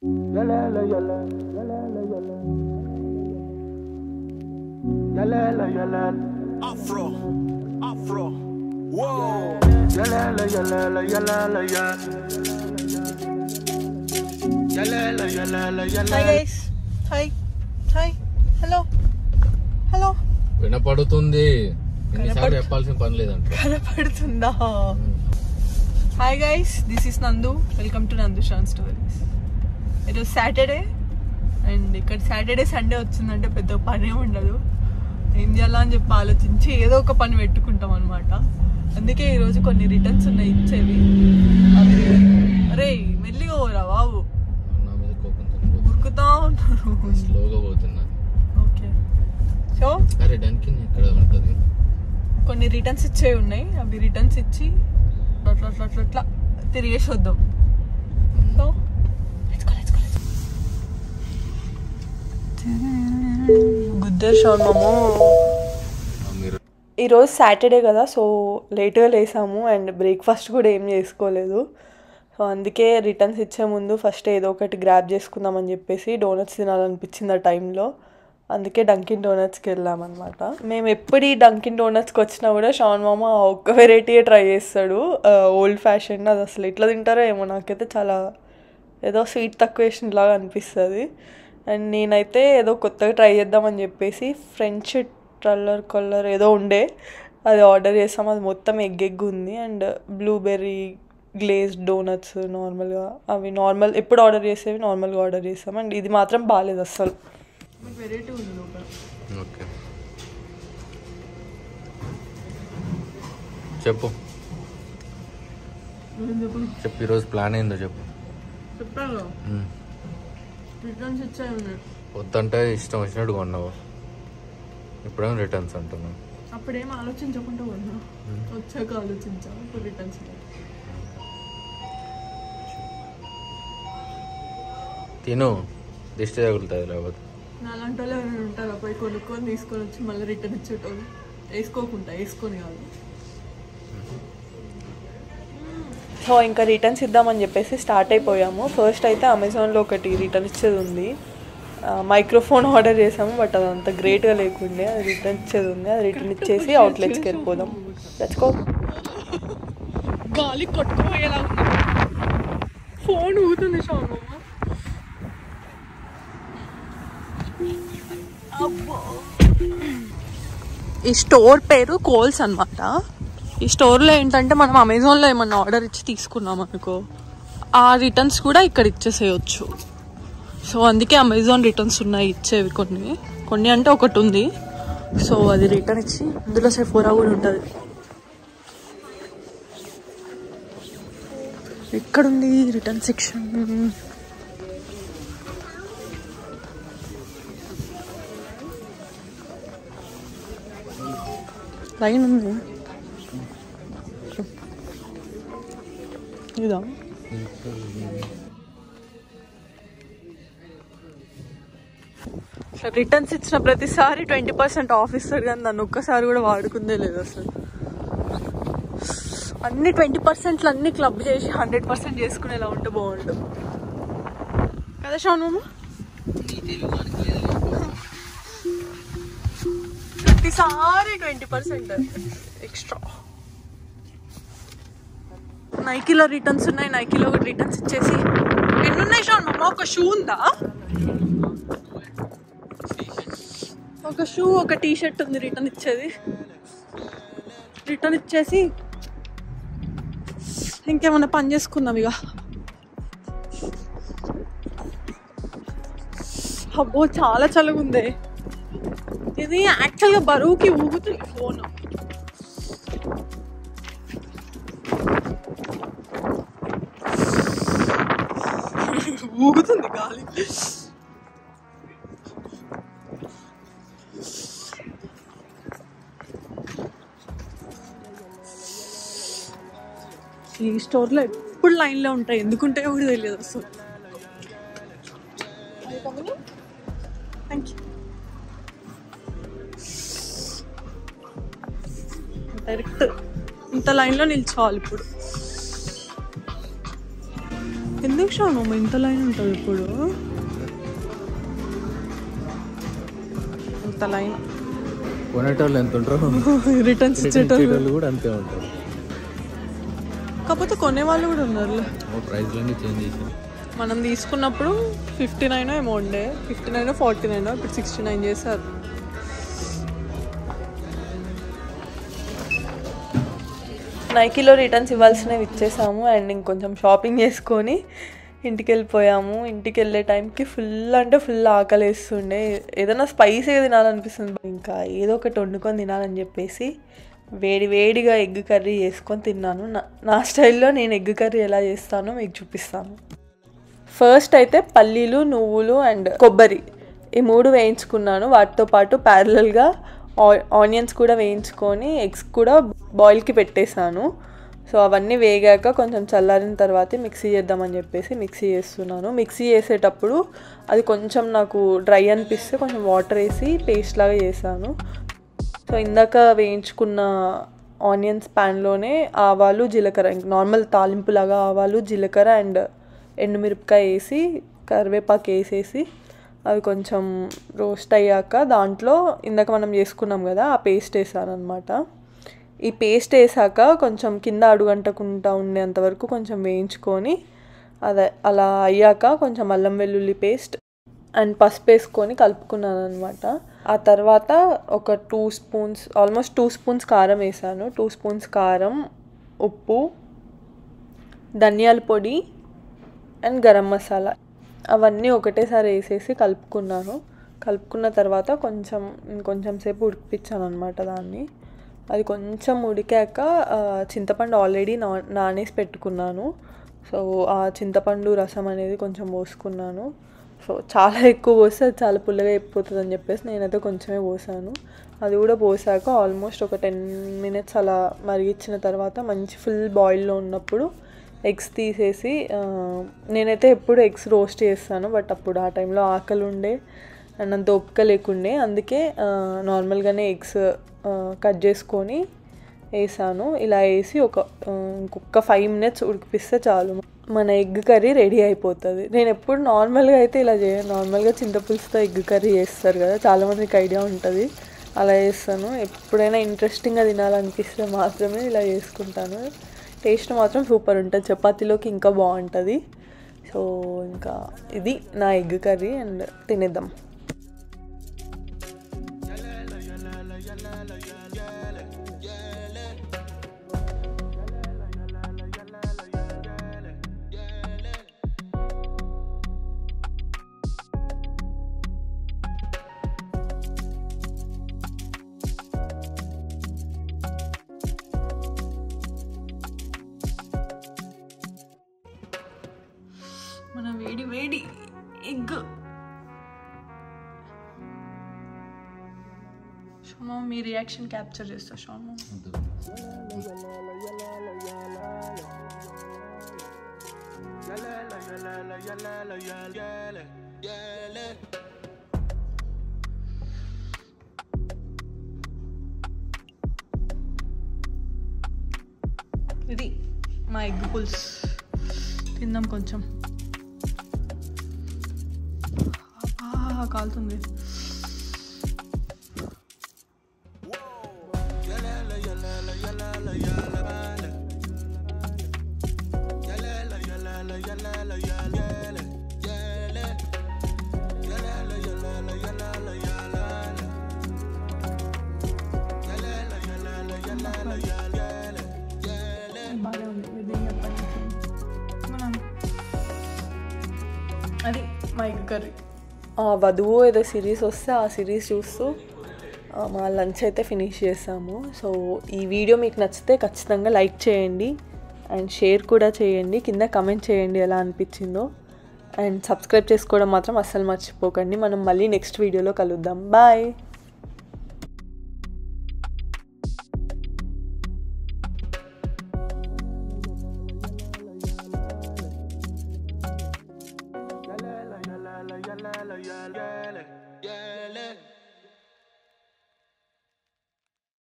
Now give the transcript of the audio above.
Afro, Afro, whoa. Hi guys hi hi hello hello వినపడుతుంది ఎన్నిసార్లు చెప్పాల్సిన పని లేదంట కనపడుతుందా hi guys this is Nandu welcome to Nandu Shaan stories ఈరోజు సాటర్డే అండ్ ఇక్కడ సాటర్డే సండే వచ్చిందంటే పెద్ద పనే ఉండదు ఏం చేయాలా అని చెప్పి ఆలోచించి ఏదో ఒక పని పెట్టుకుంటాం అనమాట అందుకే ఈరోజు కొన్ని రిటర్న్స్ ఉన్నాయి ఇచ్చేవి అవి అరే మెల్లిగా పోరా బాబు నా మీద కోపంతో ఉరుకుతా ఉన్నారు స్లోగా పోతున్నా ఓకే సో అరే డన్కిన్ ఇక్కడ ఉంటది కొన్ని రిటర్న్స్ ఇచ్చేవి ఉన్నాయి అవి రిటర్న్స్ ఇచ్చి అట్లా అట్లా అట్లా అట్లా తిరిగేసి వద్దాం సో గుద్దేర్ షాన్ మాము ఆ, మీరు ఈరోజు సాటర్డే కదా సో లేట్గా లేసాము అండ్ బ్రేక్ఫాస్ట్ కూడా ఏం చేసుకోలేదు సో అందుకే రిటర్న్స్ ఇచ్చే ముందు ఫస్ట్ ఏదో ఒకటి గ్రాప్ చేసుకుందామని చెప్పేసి డోనట్స్ తినాలనిపించింది ఆ టైంలో అందుకే డంకిన్ డోనట్స్కి వెళ్ళామన్నమాట మేము ఎప్పుడు ఈ డంకిన్ డోనట్స్కి వచ్చినా కూడా షాన్ మామ ఒక్క వెరైటీయే ట్రై చేస్తాడు ఓల్డ్ ఫ్యాషన్ అది అసలు ఎట్లా తింటారో ఏమో నాకైతే చాలా ఏదో స్వీట్ తక్కువ వేసిన లాగా అనిపిస్తుంది అండ్ నేనైతే ఏదో కొత్తగా ట్రై చేద్దామని చెప్పేసి ఫ్రెంచ్ ట్రల్లర్ కలర్ ఏదో ఉండే అది ఆర్డర్ చేసాం అది మొత్తం ఎగ్ ఎగ్ ఉంది అండ్ బ్లూబెర్రీ గ్లేజ్ డోనట్స్ నార్మల్గా అవి నార్మల్ ఎప్పుడు ఆర్డర్ చేసేవి నార్మల్గా ఆర్డర్ చేసాం అండ్ ఇది మాత్రం బాగాలేదు అస్సలు వెరైటీ ఉంది ఓకే చెప్పు చెప్పు ఈరోజు ప్లాన్ ఏందో చెప్పు చెప్పాను ఉమ్. రిటర్న్స్ ఇచ్చాయి ఉన్నాయి వద్దంటే ఇష్టం వచ్చినట్టు కొన్నావు ఇప్పుడేమో రిటర్న్స్ అంటున్నావు అప్పుడేం ఆలోచించకుండా ఉన్నా వచ్చాక ఆలోచించా ఇప్పుడు రిటర్న్స్ తిను దిష్టి తగులుతుంది లేకపోతే నాలాంటి వాళ్ళు ఎవరైనా ఉంటారా పోయి కొనుక్కొని తీసుకొని వచ్చి మళ్ళీ రిటర్న్ ఇచ్చేటోళ్ళు వేసుకోకుండా వేసుకొని కాదు సో ఇంకా రిటర్న్స్ ఇద్దామని చెప్పేసి స్టార్ట్ అయిపోయాము ఫస్ట్ అయితే అమెజాన్లో ఒకటి రిటర్న్ ఇచ్చేది ఉంది మైక్రోఫోన్ ఆర్డర్ చేసాము బట్ అది అంత గ్రేట్గా లేకుండే అది రిటర్న్ ఇచ్చేది ఉంది అది రిటర్న్ ఇచ్చేసి అవుట్లెట్స్కి వెళ్ళిపోదాం తెచ్చుకో గాలి కొట్టుకోయేలా ఉంది ఫోన్ ఊగుతుంది షామ్ ఈ స్టోర్ పేరు కోల్స్ అన్నమాట ఈ స్టోర్లో ఏంటంటే మనం అమెజాన్లో ఏమన్నా ఆర్డర్ ఇచ్చి తీసుకున్నాం అనుకో ఆ రిటర్న్స్ కూడా ఇక్కడ ఇచ్చేసేయచ్చు సో అందుకే అమెజాన్ రిటర్న్స్ ఉన్నాయి ఇచ్చేవి కొన్ని కొన్ని అంటే ఒకటి ఉంది సో అది రిటర్న్ ఇచ్చి అందులో సెఫోరా కూడా ఉంటుంది ఎక్కడుంది రిటర్న్ సెక్షన్ లైన్ ఉంది ఇదా రిటర్న్స్ ఇచ్చిన ప్రతిసారి ట్వంటీ పర్సెంట్ ఆఫ్ ఇస్తాడు కానీ దాన్ని ఒక్కసారి కూడా వాడుకుందే లేదు అసలు అన్ని ట్వంటీ పర్సెంట్లు అన్ని క్లబ్ చేసి హండ్రెడ్ పర్సెంట్ చేసుకునేలా ఉంటే బాగుండు కదా షాన్ మామ ప్రతిసారి ట్వంటీ పర్సెంట్ ఎక్స్ట్రా నైకీలో రిటర్న్స్ ఉన్నాయి నైకీలో కూడా రిటర్న్స్ ఇచ్చేసి ఎన్ని ఉన్నాయి షాన్ మామ ఒక షూ ఉందా ఒక షూ ఒక టీ షర్ట్ ఉంది రిటర్న్ ఇచ్చేది రిటర్న్ ఇచ్చేసి ఇంకేమన్నా పని చేసుకుందాం ఇక అబ్బో చాలా చల్లగా ఉంది ఇది యాక్చువల్గా బరువుకి ఊగుతుంది ఫోన్ ఊగుతుంది గాలి ఈ స్టోర్లో ఎప్పుడు లైన్లో ఉంటాయి ఎందుకుంటాయో కూడా తెలియదు అసలు థ్యాంక్ యూ డైరెక్ట్ ఇంత లైన్లో నిల్చోవాలి ఇప్పుడు ఎందు ఎందుకు షాను ఇంత లైన్ ఉంటుంది ఇప్పుడు ఇంత లైన్ కొనేటోళ్ళు ఎంత ఉంటారో రిటర్న్స్ ఇచ్చేటోళ్ళు ఇచ్చేటోళ్ళు కూడా అంతే ఉంటారు కాకపోతే కొనేవాళ్ళు కూడా ఉన్నారు ప్రైస్లన్నీ చేంజ్ చేశారు మనం తీసుకున్నప్పుడు ఫిఫ్టీ నైన్ ఏమో ఉండే ఫిఫ్టీ నైన్ ఫార్టీ నైన్ ఇప్పుడు సిక్స్టీ నైన్ చేశారు నైకీలో రిటర్న్స్ ఇవ్వాల్సినవి ఇచ్చేసాము అండ్ ఇంకొంచెం షాపింగ్ చేసుకొని ఇంటికి వెళ్ళిపోయాము ఇంటికి వెళ్ళే టైంకి ఫుల్ అంటే ఫుల్ ఆకలి వేస్తుండే ఏదైనా స్పైసీగా తినాలనిపిస్తుంది ఇంకా ఏదో ఒకటి వండుకొని తినాలని చెప్పేసి వేడి వేడిగా ఎగ్ కర్రీ చేసుకొని తిన్నాను నా నా స్టైల్లో నేను ఎగ్ కర్రీ ఎలా చేస్తానో మీకు చూపిస్తాను ఫస్ట్ అయితే పల్లీలు నువ్వులు అండ్ కొబ్బరి ఈ మూడు వేయించుకున్నాను వాటితో పాటు ప్యారలల్గా ఆనియన్స్ కూడా వేయించుకొని ఎగ్స్ కూడా బాయిల్కి పెట్టేశాను సో అవన్నీ వేగాక కొంచెం చల్లారిన తర్వాత మిక్సీ చేద్దామని చెప్పేసి మిక్సీ చేస్తున్నాను మిక్సీ చేసేటప్పుడు అది కొంచెం నాకు డ్రై అనిపిస్తే కొంచెం వాటర్ వేసి పేస్ట్ లాగా చేశాను సో ఇందాక వేయించుకున్న ఆనియన్స్ ప్యాన్లోనే ఆవాలు జీలకర్ర నార్మల్ తాలింపులాగా ఆవాలు జీలకర్ర అండ్ ఎండుమిరపకాయ వేసి కరివేపాకు వేసేసి అవి కొంచెం రోస్ట్ అయ్యాక దాంట్లో ఇందాక మనం చేసుకున్నాం కదా ఆ పేస్ట్ వేసాను అనమాట ఈ పేస్ట్ వేసాక కొంచెం కింద అడుగంటకుండా ఉండేంత వరకు కొంచెం వేయించుకొని అదే అలా అయ్యాక కొంచెం అల్లం వెల్లుల్లి పేస్ట్ అండ్ పసుపు వేసుకొని కలుపుకున్నాను అనమాట ఆ తర్వాత ఒక two spoons almost two spoons కారం వేసాను టూ స్పూన్స్ కారం ఉప్పు ధనియాల పొడి అండ్ గరం మసాలా అవన్నీ ఒకటేసారి వేసేసి కలుపుకున్నాను కలుపుకున్న తర్వాత కొంచెం కొంచెం సేపు ఉడికిపించాను అనమాట దాన్ని అది కొంచెం ఉడికాక ఆ, చింతపండు ఆల్రెడీ నా నానేసి పెట్టుకున్నాను సో ఆ చింతపండు రసం అనేది కొంచెం పోసుకున్నాను సో చాలా ఎక్కువ పోస్తే అది చాలా పుల్లగా అయిపోతుంది అని చెప్పేసి నేనైతే కొంచెమే పోసాను అది కూడా పోసాక ఆల్మోస్ట్ ఒక టెన్ మినిట్స్ అలా మరిగించిన తర్వాత మంచి ఫుల్ బాయిల్లో ఉన్నప్పుడు ఎగ్స్ తీసేసి ఆ, నేనైతే ఎప్పుడు ఎగ్స్ రోస్ట్ చేస్తాను బట్ అప్పుడు ఆ టైంలో ఆకలి ఉండే అండ్ అంత ఓపిక లేకుండే అందుకే ఆ, నార్మల్గానే ఎగ్స్ ఆ, కట్ చేసుకొని వేసాను ఇలా వేసి ఒక ఆ, ఇంకొక ఫైవ్ మినిట్స్ ఉడికిపిస్తే చాలు మన ఎగ్ కర్రీ రెడీ అయిపోతుంది నేను ఎప్పుడు నార్మల్గా అయితే ఇలా చేయను నార్మల్గా చింతపులుసుతో ఎగ్ కర్రీ చేస్తారు కదా చాలామందికి ఐడియా ఉంటుంది అలా చేస్తాను ఎప్పుడైనా ఇంట్రెస్టింగ్గా తినాలనిపిస్తే మాత్రమే ఇలా చేసుకుంటాను టేస్ట్ మాత్రం సూపర్ ఉంటుంది చపాతీలోకి ఇంకా బాగుంటుంది సో ఇంకా ఇది నా ఎగ్ కర్రీ అండ్ తినేద్దాం మన వేడి వేడి ఎగ్ షోమో మీ రియాక్షన్ క్యాప్చర్ చేస్తా షోమో ఇది మా ఎగ్ పుల్స్ తిందాం కొంచెం ఆ, కాలుతుంది బాగా ఉంది విధింగ్ అప్పటి నుంచి. మనం అది మా ఎగ్ కర్రీ వధువు ఏదో సిరీస్ వస్తే ఆ సిరీస్ చూస్తూ ఆ, మా లంచ్ అయితే ఫినిష్ చేసాము సో ఈ వీడియో మీకు నచ్చితే ఖచ్చితంగా లైక్ చేయండి అండ్ షేర్ కూడా చేయండి కింద కమెంట్ చేయండి ఎలా అనిపించిందో అండ్ సబ్స్క్రైబ్ చేసుకోవడం మాత్రం అస్సలు మర్చిపోకండి మనం మళ్ళీ నెక్స్ట్ వీడియోలో కలుద్దాం బాయ్ Yeah,